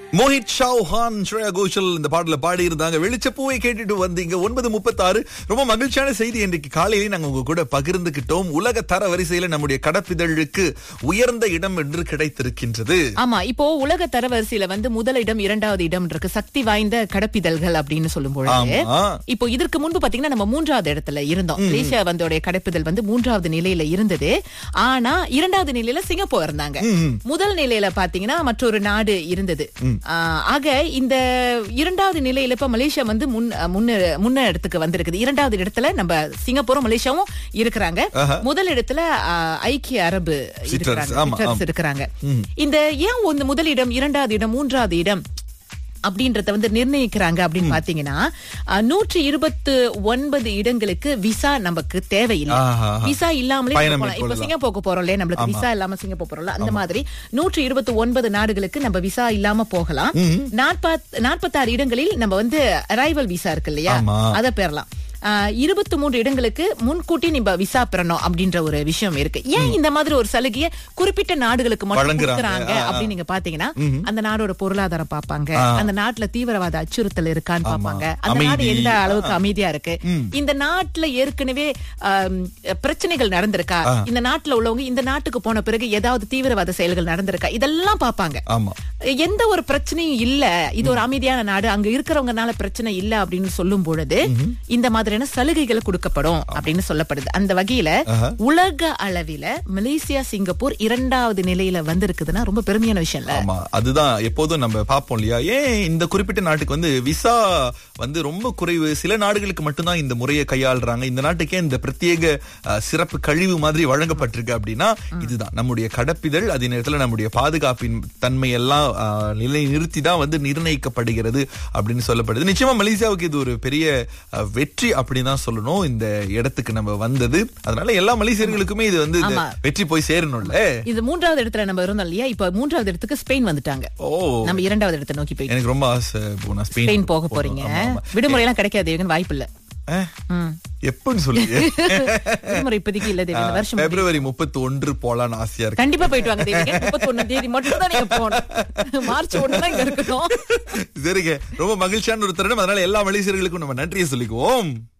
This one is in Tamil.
மோஹித் ஷாவ்ஹான் ஸ்ரேயா கோஷல் இந்த பாடல பாடி இருந்தாங்க வெளிச்சப்பூவை கேட்டுட்டு வந்தீங்க ஒன்பது முப்பத்தாறு ரொம்ப மகிழ்ச்சியான செய்தி இன்றைக்கு காலையிலே நாங்க உங்க கூட பகிர்ந்துகிட்டோம் உலக தர வரிசையில நம்முடைய கடப்பிதழுக்கு உயர்ந்த இடம் என்று கிடைத்திருக்கின்றது ஆமா இப்போ உலக தரவரிசையில வந்து முதல் இடம் இரண்டாவது இடம் இருக்கு சக்தி வாய்ந்த கடப்பிதழ்கள் அப்படின்னு சொல்லும் பொழுது ஆமா. இப்போ இதற்கு முன்பு பாத்தீங்கன்னா நம்ம மூன்றாவது இடத்துல இருந்தோம் மலேசியா வந்தோடைய கடப்பிதழ் வந்து மூன்றாவது நிலையில இருந்தது ஆனா இரண்டாவது நிலையில சிங்கப்பூர் இருந்தாங்க முதல் நிலையில பாத்தீங்கன்னா மற்றொரு நாடு இருந்தது ஆஹ், ஆக இந்த இரண்டாவது நிலையில இப்ப மலேசியா வந்து முன் முன்ன முன்ன இடத்துக்கு வந்திருக்குது இரண்டாவது இடத்துல நம்ம சிங்கப்பூரும் மலேசியாவும் இருக்கிறாங்க முதல் இடத்துல ஆஹ், ஐக்கிய அரபு இருக்கிறாங்க ஆமா, சிற்றரசு ஆமா. இருக்கிறாங்க இந்த ஏன் வந்து முதலிடம் இரண்டாவது இடம் மூன்றாவது இடம் அப்படின்றத வந்து நிர்ணயிக்கிறாங்க அப்படின்னு பாத்தீங்கன்னா அஹ், நூற்றி இருபத்து ஒன்பது இடங்களுக்கு விசா நமக்கு தேவையில்லை ஆஹா. விசா இல்லாமலே பயணம் போகலாம். இப்ப மேற்கொள்ளலாம். சிங்கப்பூருக்கு போறோம் இல்லையா நம்மளுக்கு விசா இல்லாம சிங்கப்பூர் போறோம்ல அந்த மாதிரி நூற்றி இருபத்தி ஒன்பது நாடுகளுக்கு நம்ம விசா இல்லாம போகலாம் நாற்பத் நாற்பத்தாறு இடங்களில் நம்ம வந்து அரைவல் விசா இருக்கு இல்லையா ஆமா. அதை பெறலாம் இருபத்தி மூன்று இடங்களுக்கு முன்கூட்டி நம்ம விசா பெறணும் அப்படின்ற ஒரு விஷயம் இருக்கு ஏன் இந்த மாதிரி ஒரு சலுகையை குறிப்பிட்ட நாடுகளுக்கு மட்டும் வழங்குறாங்க. கொடுக்குறாங்க ஆ, ஆ. அப்படின்னு நீங்க பாத்தீங்கன்னா அந்த நாடோட பொருளாதாரம் பாப்பாங்க அந்த நாட்டுல தீவிரவாத அச்சுறுத்தல் இருக்கான்னு பாப்பாங்க அந்த நாடு அமைதி. எந்த அளவுக்கு அமைதியா இருக்கு இந்த நாட்டுல ஏற்கனவே ஆம், பிரச்சனைகள் நடந்திருக்கா இந்த நாட்டுல உள்ளவங்க இந்த நாட்டுக்கு போன பிறகு ஏதாவது தீவிரவாத செயல்கள் நடந்திருக்கா இதெல்லாம் பாப்பாங்க ஆமா எந்த ஒரு பிரச்சனையும் இல்ல இது ஒரு அமைதியான நாடு அங்க இருக்கிறவங்கனால பிரச்சனை இல்ல அப்படின்னு சொல்லும் பொழுது இந்த மாதிரியான சலுகைகள் கொடுக்கப்படும் அப்படின்னு சொல்லப்படுது அந்த வகையில உலக அளவில மலேசியா சிங்கப்பூர் இரண்டாவது நிலையில வந்திருக்குதுன்னா ரொம்ப பெருமையான விஷயம் இல்ல ஆமா அதுதான் எப்போதும் நம்ம பார்ப்போம் இல்லையா ஏன் இந்த குறிப்பிட்ட நாட்டுக்கு வந்து விசா வந்து ரொம்ப குறைவு சில நாடுகளுக்கு மட்டும்தான் இந்த முறையை கையாளுறாங்க இந்த நாட்டுக்கே இந்த பிரத்யேக அஹ், சிறப்பு கழிவு மாதிரி வழங்கப்பட்டிருக்கு அப்படின்னா இதுதான் நம்முடைய கடப்பிதழ் அதே நேரத்துல நம்முடைய பாதுகாப்பின் தன்மை எல்லாம் அஹ், நிலை நிறுத்தி தான் வந்து நிர்ணயிக்கப்படுகிறது அப்படின்னு சொல்லப்படுது நிச்சயமா மலேசியாவுக்கு இது ஒரு பெரிய அஹ், வெற்றி அப்படின்னு தான் சொல்லணும் இந்த இடத்துக்கு நம்ம வந்தது அதனால எல்லா மலேசியர்களுக்குமே இது வந்து இந்த ஆமா. வெற்றி போய் சேரணும்ல இது மூன்றாவது இடத்துல நம்ம இருந்தோம் இல்லையா இப்ப மூன்றாவது இடத்துக்கு ஸ்பெயின் வந்துட்டாங்க ஓ நம்ம இரண்டாவது இடத்தை நோக்கி போய் எனக்கு ரொம்ப ஆசை இப்போ நான் ஸ்பெயின் ஸ்பெயின் போக போறீங்க ஆமா, ஆமா. விடுமுறை எல்லாம் கிடைக்காது இவங்க வாய்ப்பு இல்ல அஹ், ம். எப்பன்னு சொல்லுங்க விடுமுறை இப்போதைக்கு இல்ல தேவி இந்த வருஷம் பிப்ரவரி முப்பத்தி ஒன்று போலான்னு ஆசையா இருக்கு கண்டிப்பா போயிட்டு வாங்க தேவி முப்பத்தி ஒண்ணாம் தேதி மட்டும் தான் நீங்க போகணும் மார்ச் ஒண்ணு தான் இங்க இருக்கணும் சரிங்க ரொம்ப மகிழ்ச்சியான ஒரு தருணம் அதனால எல்லா மலேசியர்களுக்கும் நம்ம நன்றியை சொல்லிக்குவோம்